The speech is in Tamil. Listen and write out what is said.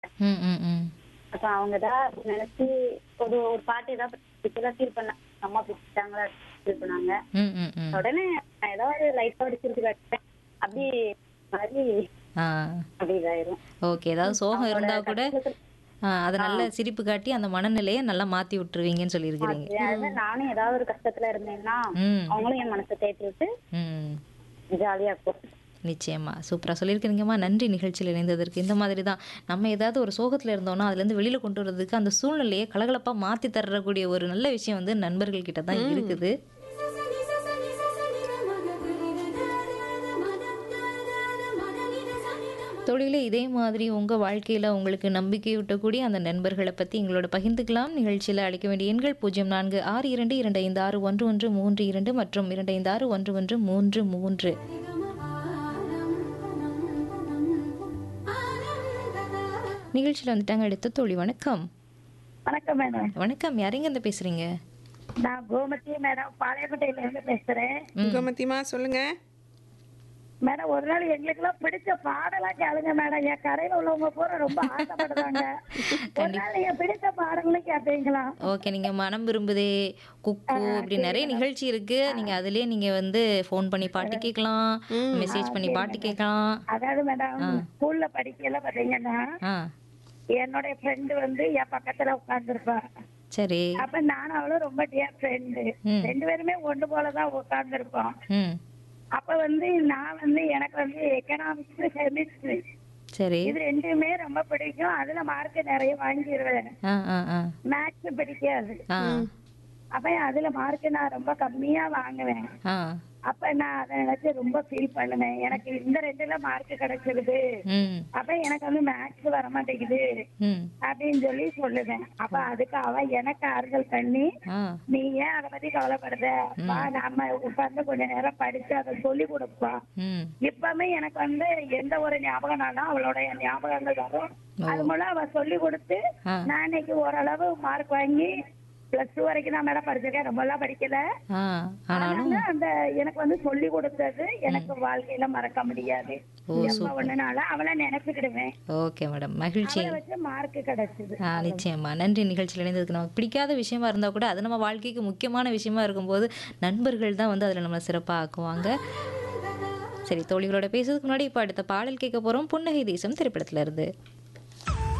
ம், ம், ம். அப்ப அவங்க தான் நினைச்சு ஒரு ஒரு பாட்டு ஏதாவது பிடிச்சதா ஃபீல் பண்ண அம்மா பிடிச்சிட்டாங்களா ஃபீல் பண்ணாங்க ம், ம், ம். உடனே நான் ஏதாவது லைட்டா அடிச்சிருக்கு காட்டுறேன் அப்படி மாதிரி ஆ அப்படி இதாயிரும் ஓகே ஏதாவது சோகம் இருந்தா கூட ஆ, அதை நல்ல சிரிப்பு காட்டி அந்த மனநிலையை நல்லா மாத்தி விட்டுருவீங்கன்னு சொல்லியிருக்கிறீங்க அதாவது நானும் ஏதாவது ஒரு கஷ்டத்துல இருந்தேன்னா ம் அவங்களும் என் மனசை தேத்தி விட்டு ம் ஜாலியா இருக்கும் நிச்சயமா சூப்பரா சொல்லியிருக்கிறீங்கம்மா நன்றி நிகழ்ச்சியில் இணைந்ததற்கு இந்த மாதிரி தான் நம்ம ஏதாவது ஒரு சோகத்துல இருந்தோம்னா அதுலேருந்து வெளியில கொண்டு வரதுக்கு அந்த சூழ்நிலையை கலகலப்பா மாத்தி தரக்கூடிய ஒரு நல்ல விஷயம் வந்து நண்பர்கள் கிட்ட தான் இருக்குது தொழிலே இதே மாதிரி உங்க வாழ்க்கையில உங்களுக்கு நம்பிக்கை ஊட்டக்கூடிய அந்த நண்பர்களை பத்தி எங்களோட பகிர்ந்துக்கலாம் நிகழ்ச்சியில அழைக்க வேண்டிய எண்கள் பூஜ்ஜியம் நான்கு ஆறு இரண்டு இரண்டு ஐந்து ஆறு ஒன்று ஒன்று மூன்று இரண்டு மற்றும் இரண்டு ஐந்து ஆறு ஒன்று ஒன்று மூன்று மூன்று நிகழ்ச்சியில் வந்துட்டாங்க அடுத்த தோழி வணக்கம் வணக்கம் மேடம் வணக்கம் யாருங்க இருந்து பேசுறீங்க நான் கோமதி மேடம் பாளையக்கோட்டையில இருந்து பேசுறேன் கோமதிமா சொல்லுங்க மேடம் ஒரு நாள் எங்களுக்கு எல்லாம் பிடிச்ச பாடலாம் கேளுங்க மேடம் என் கரையில உள்ளவங்க பூரா ரொம்ப ஆசைப்படுறாங்க ஒரு நாள் நீங்க பிடிச்ச பாடங்களும் கேட்பீங்களா ஓகே நீங்க மனம் விரும்புதே குக்கு இப்படி நிறைய நிகழ்ச்சி இருக்கு நீங்க அதுலயே நீங்க வந்து ஃபோன் பண்ணி பாட்டு கேட்கலாம் மெசேஜ் பண்ணி பாட்டு கேட்கலாம் அதாவது மேடம் ஸ்கூல்ல படிக்கல பாத்தீங்கன்னா ஆ என்னுடைய ஃப்ரெண்டு வந்து என் பக்கத்துல உட்கார்ந்துருப்பா சரி அப்ப நானும் அவளும் ரொம்ப டியர் ஃப்ரெண்டு ம். ரெண்டு பேருமே ஒன்று போலதான் உட்கார்ந்துருப்போம் ம் அப்ப வந்து நான் வந்து எனக்கு வந்து எக்கனாமிக்ஸ் கெமிஸ்ட்ரி சரி இது ரெண்டுமே ரொம்ப பிடிக்கும் அதுல மார்க் நிறைய வாங்கிடுவேன் ஆ ஆ ஆ மேக்ஸ் பிடிக்காது ஆ அப்ப அதுல மார்க் நான் ரொம்ப கம்மியா வாங்குவேன் ஆ அப்ப நான் அதை நினைச்சு ரொம்ப ஃபீல் பண்ணுவேன் எனக்கு இந்த ரெண்டுல மார்க் கிடைச்சிருது ம் அப்ப எனக்கு வந்து மேக்ஸ் வர மாட்டேங்குது ம் அப்படின்னு சொல்லி சொல்லுவேன் அப்ப அதுக்கு அவ எனக்கு ஆறுதல் பண்ணி ஆ நீ ஏன் அதை பத்தி கவலைப்படுற வா நாம உட்கார்ந்து கொஞ்ச நேரம் படிச்சு அதை சொல்லி கொடுப்பா ம் இப்பவுமே எனக்கு வந்து எந்த ஒரு ஞாபகம்னாலும் அவளோட ஞாபகங்கள் வரும் அது மூலம் அவ சொல்லி கொடுத்து ஆ. நான் இன்னைக்கு ஓரளவு மார்க் வாங்கி பிளஸ் டூ வரைக்கும் தான் மேடம் படிச்சிருக்கேன் ரொம்ப எல்லாம் படிக்கல ஆ ஆனாலும் ஆனாலும் அந்த எனக்கு வந்து சொல்லி கொடுத்தது எனக்கு வாழ்க்கையில மறக்க முடியாது ஓ, எப்ப ஒண்ணுனால அவளை நினைச்சுக்கிடுவேன் ஓகே மேடம் மகிழ்ச்சி அவளை வச்சு மார்க் கிடைச்சது ஆ நிச்சயமா நன்றி நிகழ்ச்சியில் இணைந்ததுக்கு நமக்கு பிடிக்காத விஷயமா இருந்தால் கூட அது நம்ம வாழ்க்கைக்கு முக்கியமான விஷயமா இருக்கும்போது நண்பர்கள் தான் வந்து அதில் நம்மளை சிறப்பாக ஆக்குவாங்க சரி தோழிகளோட பேசுறதுக்கு முன்னாடி இப்போ அடுத்த பாடல் கேட்க போகிறோம் புன்னகை தேசம் திரைப்படத்துல இருந்து